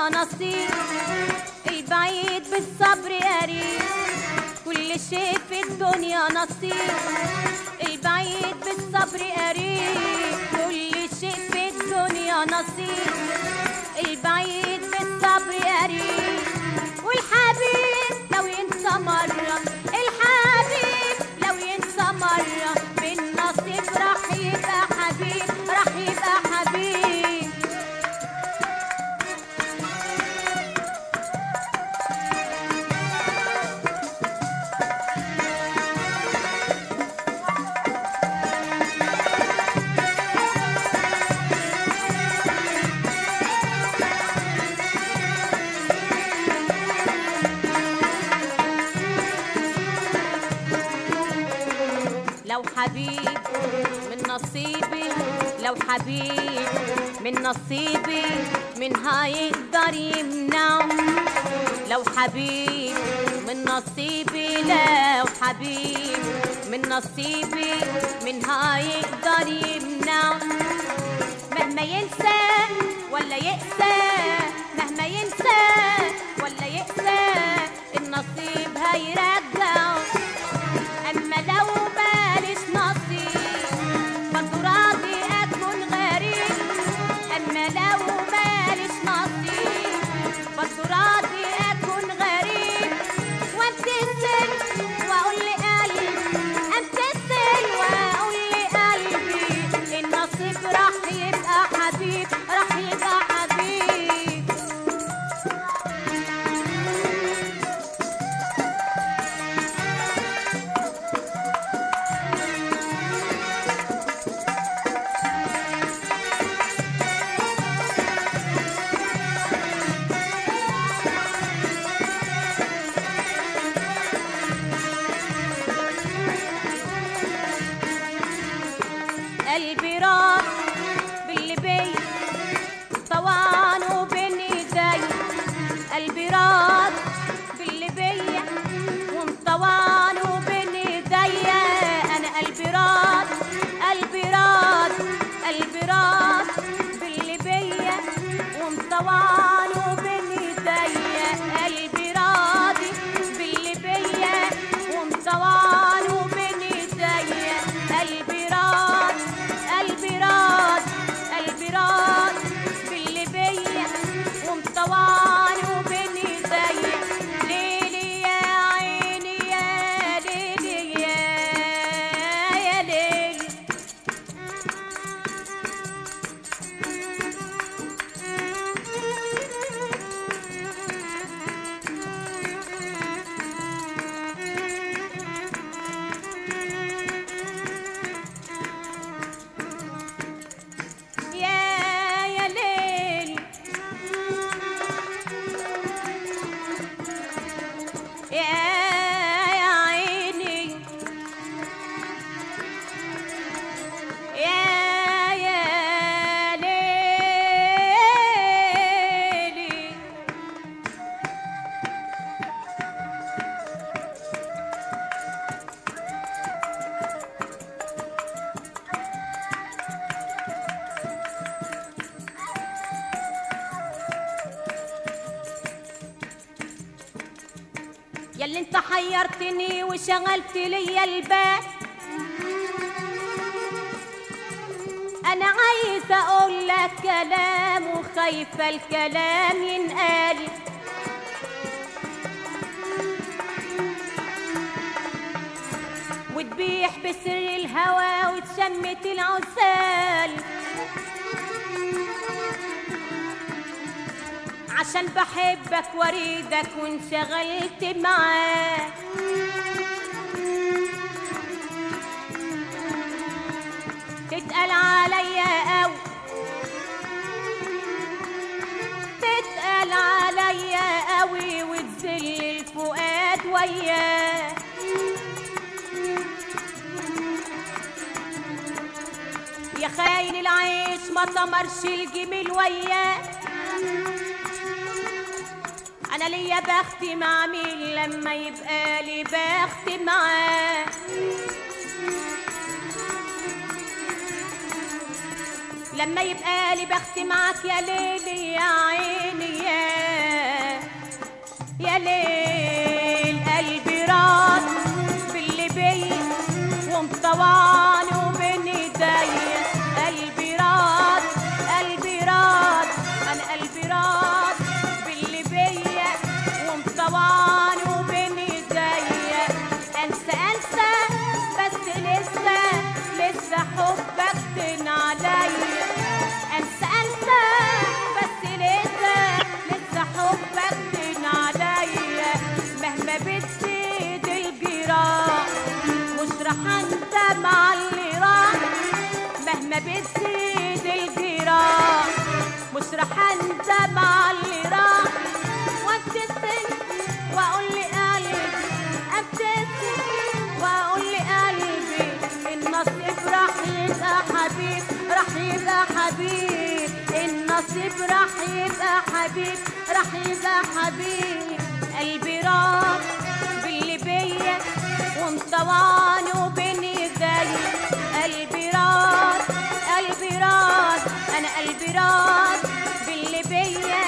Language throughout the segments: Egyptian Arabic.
الدنيا نصيب البعيد بالصبر قريب كل شيء في الدنيا نصيب البعيد بالصبر قريب كل شيء في الدنيا نصيب البعيد بالصبر قريب والحبيب لو ينسى مرة الحبيب لو ينسى مرة بالنصيب راح يبقى حبيب راح يبقى حبيب لو حبيب من نصيبي لو حبيب من نصيبي من هيقدر يمنعه لو حبيب من نصيبي لو حبيب من نصيبي من هيقدر يمنعه مهما ينسى ولا يقسى مهما ينسى ولا يقسى النصيب هيرجعه اما لو ماليش نصيب برضه راضي اكون غريب اما لو ماليش نصيب برضه راضي اكون غريب وامتثل واقول لقلبي امتثل واقول لقلبي النصيب راح يبقى حبيب راح يبقى حبيب قلبي راح باللي بيا طوعان وبين ايدي قلبي راح باللي بيا ومطوعان وبين ايدي انا قلبي راح قلبي راح قلبي راح باللي بيا ومطوعان وبين ايدي قلبي راضي باللي بيا ومطوعان وبين ايدي قلبي راض قلبي راض قلبي راض باللي بيا ومطوعان وبين ايدي ليلي يا عيني يا ليلي يا يا ليلي يا يا ليل يا يا عيني يا يا ليلي ياللي انت حيرتني وشغلت ليا البال انا عايزه اقول لك كلام وخايفه الكلام ينقال وتبيح بسر الهوى وتشمت العسال عشان بحبك واريدك وانشغلت معاك تتقل عليا قوي تتقل عليا قوي وتذل الفؤاد وياك يا خاين العيش ما طمرش الجميل وياك انا ليا بخت مع مين لما يبقى لي بخت معاه لما يبقى لي بخت معاك يا ليلي يا عيني يا يا ليل قلبي راد باللي بيا ومطوعني وبين ايديا قلبي راد قلبي راد انا قلبي راد باللي بيا ومطوعني وبين ايديا انسى انسى بس لسه لسه حبك دين عليا انسى انسى بس لسه لسه حبك دين عليا مهما بتزيد الجراح مش راح انت مع اللي راح مهما بتزيد الجراح مش راح انت مع اللي راح وابتسم واقول لقلبي ابتسم واقول لقلبي النصيب راح يبقى حبيب راح يبقى حبيب النصيب راح يبقى حبيب راح يبقى حبيب قلبي راح باللي بيا ومطوعني وبين ايديا قلبي راد قلبي راد انا قلبي راد باللي بيا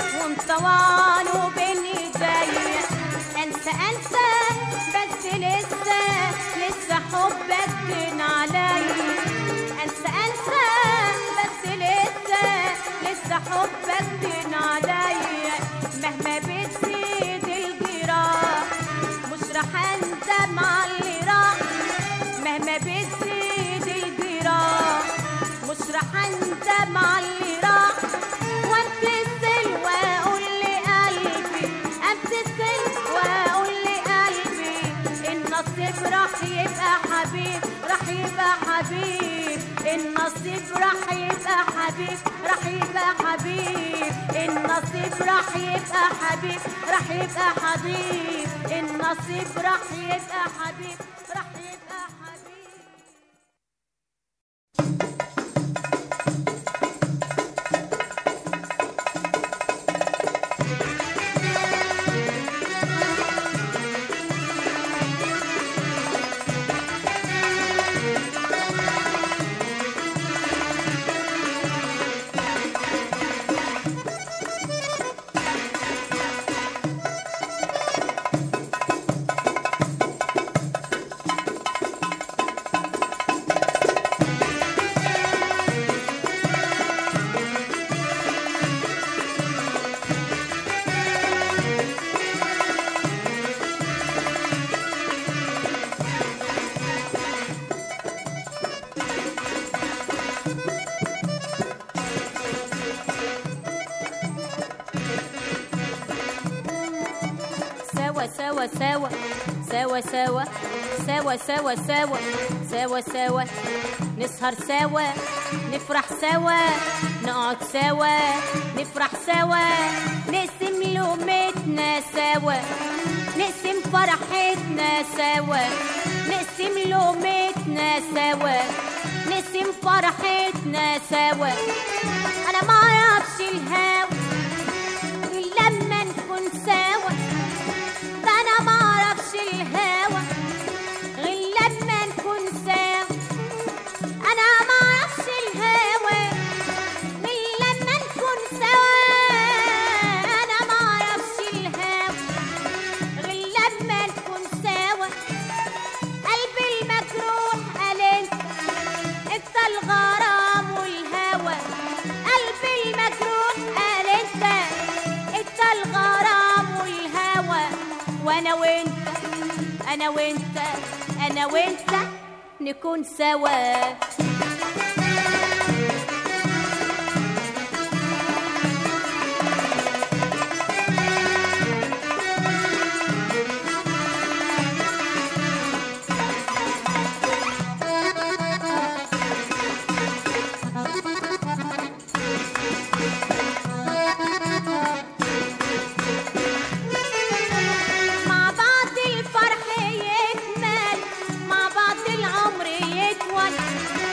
ومطوعني وبين ايديا انسى انسى بس لسه لسه حبك دين عليا انسى انسى بس لسه لسه حبك دين عليا مهما بتزيد الجراح مش راح انت مع اللي راح مهما بتزيد الجراح مش راح انت مع اللي راح وابتسم واقول لقلبي ابتسم واقول لقلبي النصيب راح يبقى حبيب راح يبقى حبيب النصيب راح يبقى حبيب راح يبقى حبيب النصيب راح يبقى حبيب راح يبقى حبيب النصيب راح يبقى حبيب راح يبقى حبيب سوا سوا سوا سوا سوا سوا سوا سوا سوا سوا نسهر سوا نفرح سوا نقعد سوا نفرح سوا نقسم لقمتنا سوا نقسم فرحتنا سوا نقسم لقمتنا سوا نقسم فرحتنا سوا انا ما اعرفش الهوى إلا لما نكون سوا ده انا ما اعرفش الهوى غير لما نكون سوا انا ما اعرفش الهوى غير لما نكون سوا انا ما اعرفش الهوى غير لما نكون سوا قلبي المجروح قال انت انت الغرام والهوى قلبي المجروح قال انت انت الغرام والهوى وانا وانت انا وانت انا وانت نكون سوا مع بعض الفرح يكمل مع بعض العمر يطول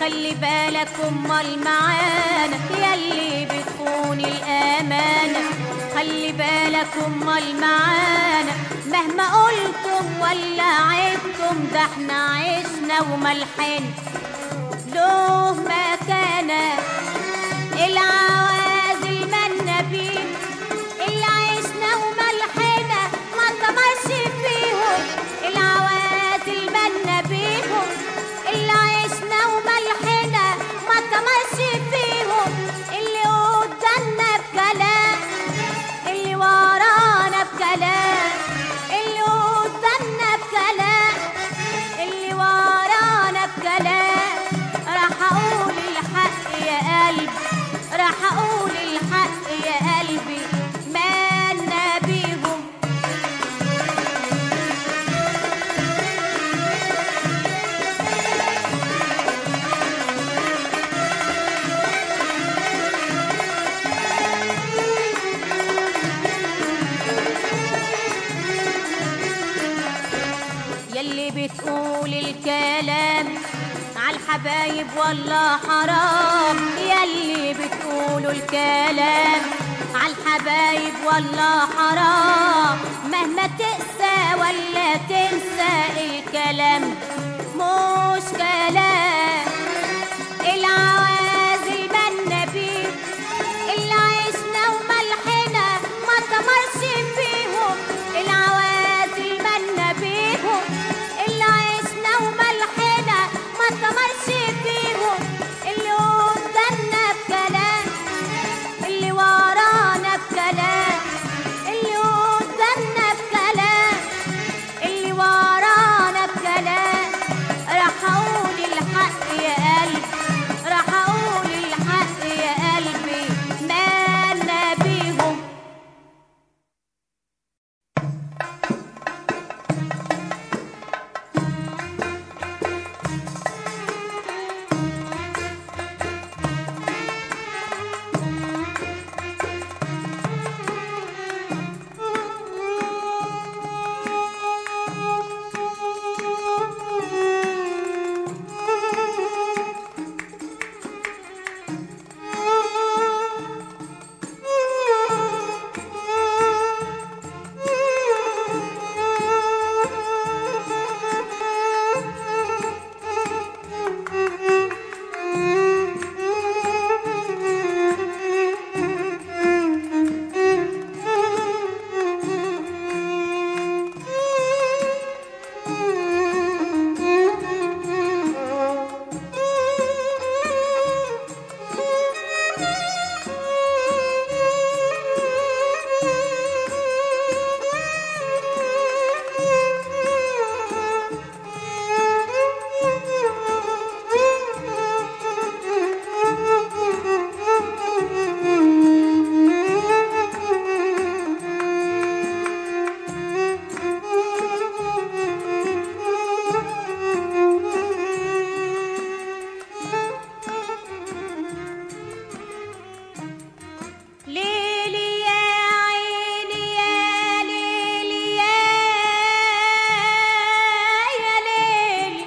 خلي بالك امال معانا ياللي بتخون الامانه خلي بالك امال معانا مهما قلتم ولا عدتم ده احنا عشنا وملحنا له مكانه العوازل منا بيه اللي عشنا وملحنا ما طمش فيهم العوازل منا بيهم اللي عشنا وملحنا ما طمش فيهم اللي قدامنا بكلام اللي ورانا بكلام اللي قدامنا بكلام اللي ورانا بكلام راح اقول الحق يا قلبي راح اقول الحق يا قلبي مالنا بيهم يلي بتقول الكلام عالحبايب والله حرام يلي بتقولوا الكلام عالحبايب والله حرام مهما تقسى ولا تنسى الكلام مش كلام العوازل منا بيه اللي عشنا وملحنا ما طمرش فيهم العوازل منا بيهم اللي عشنا وملحنا ما طمرش فيهم اللي قدامنا بكلام اللي ورانا بكلام اللي قدامنا بكلام اللي ورانا بكلام راح اقول الحق يا قلبي راح اقول الحق يا قلبي مالنا بيهم ليلي يا عيني يا ليلي يا يا ليلي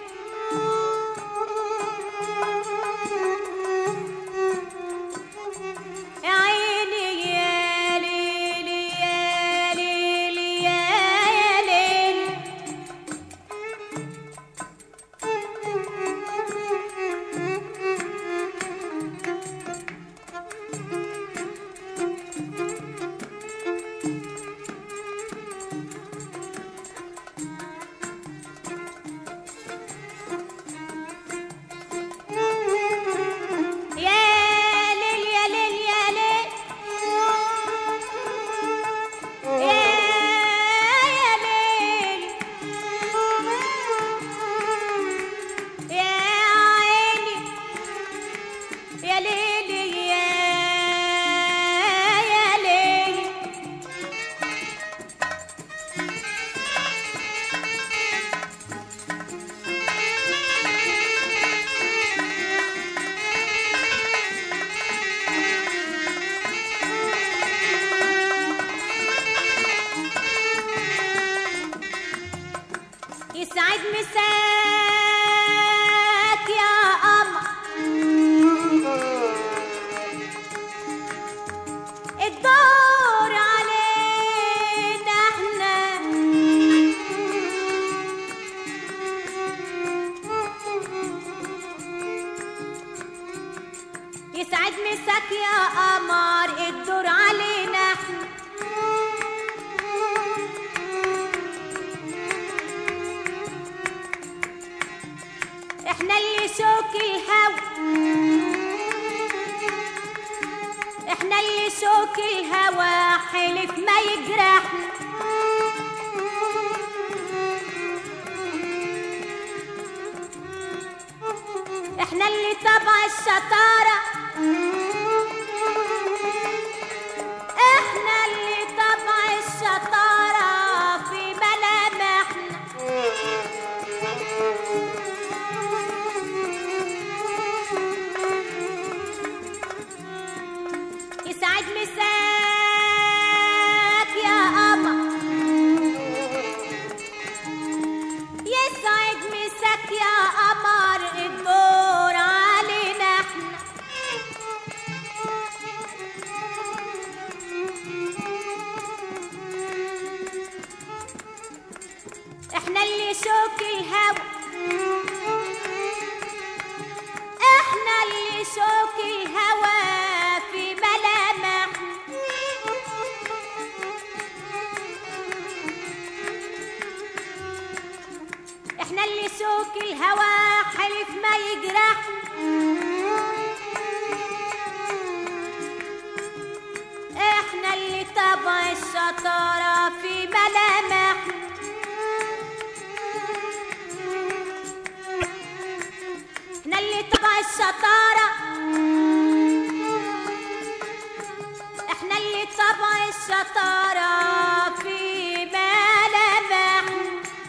يا عيني يا ليلي يا ليلي يا يا ليلي يا ليل يا ليل يا ليل يا يا ليل يا عيني يا ليل يا يا ليل يسعد مساك يا قمر شوك الهوى حلف ما يجرحنا احنا اللي تبع الشطارة احنا اللي تبع الشطارة في ملامحنا يسعد مساك يا قمر يسعد مساك يا قمر الدور علينا احنا احنا اللي شوك الهوى احنا اللي شوك الهوى في ملامحنا احنا اللي شوك الهوى حلف ما يجرحنا احنا اللي تبع الشطارة في ملامحنا احنا اللي تبع الشطارة احنا اللي تبع الشطارة في ملامحنا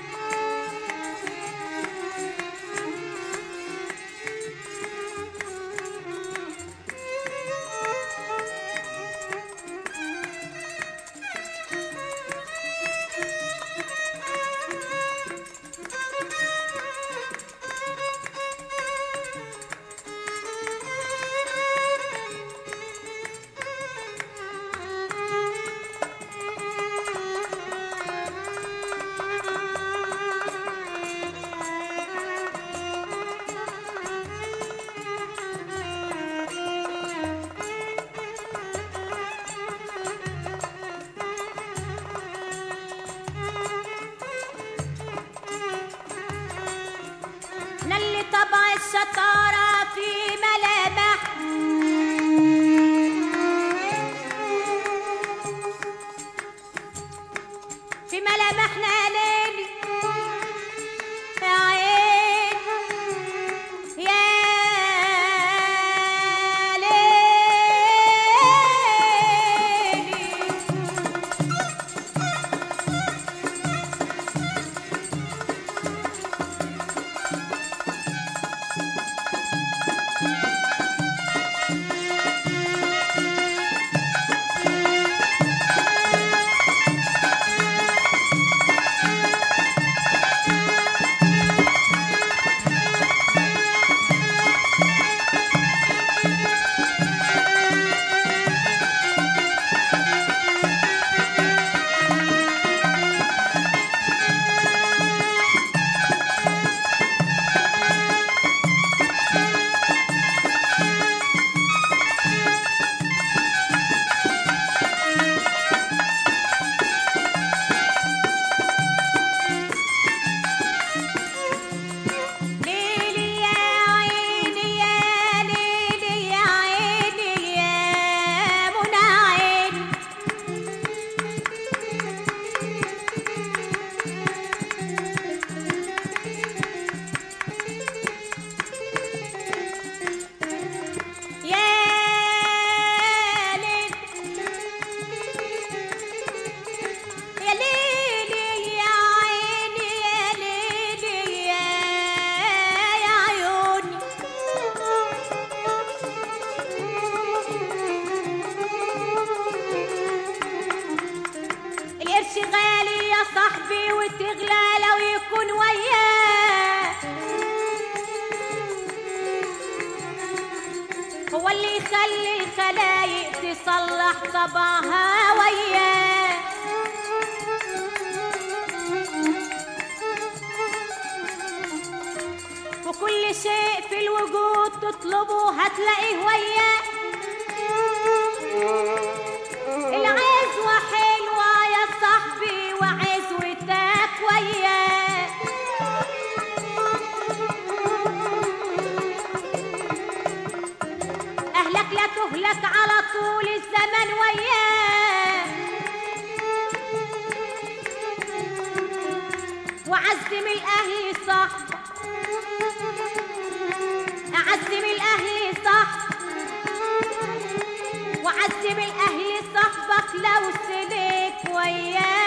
احنا اللي طبع الشطارة في ملامح في ملامحنا يا ليلي يا عين يا ليلي ليلي يا عيني يا ليلي يا عيني يا منى عيني يا ليل يا ليلي يا عيني يا ليلي يا يا عيوني القرش غالي يا صاحبي وتغلى لو يكون وياه هو اللي يخلي الخلايق تصلح طبعها وياه وكل شيء في الوجود تطلبه هتلاقيه وياه العزوة حلوة يا صاحبي وعزوتك وياه أهلك لا تهلك على طول الزمن وعزم الاهل صاحبك عزم الاهل صاحبك وعزم الاهل صاحبك لو سلك وياك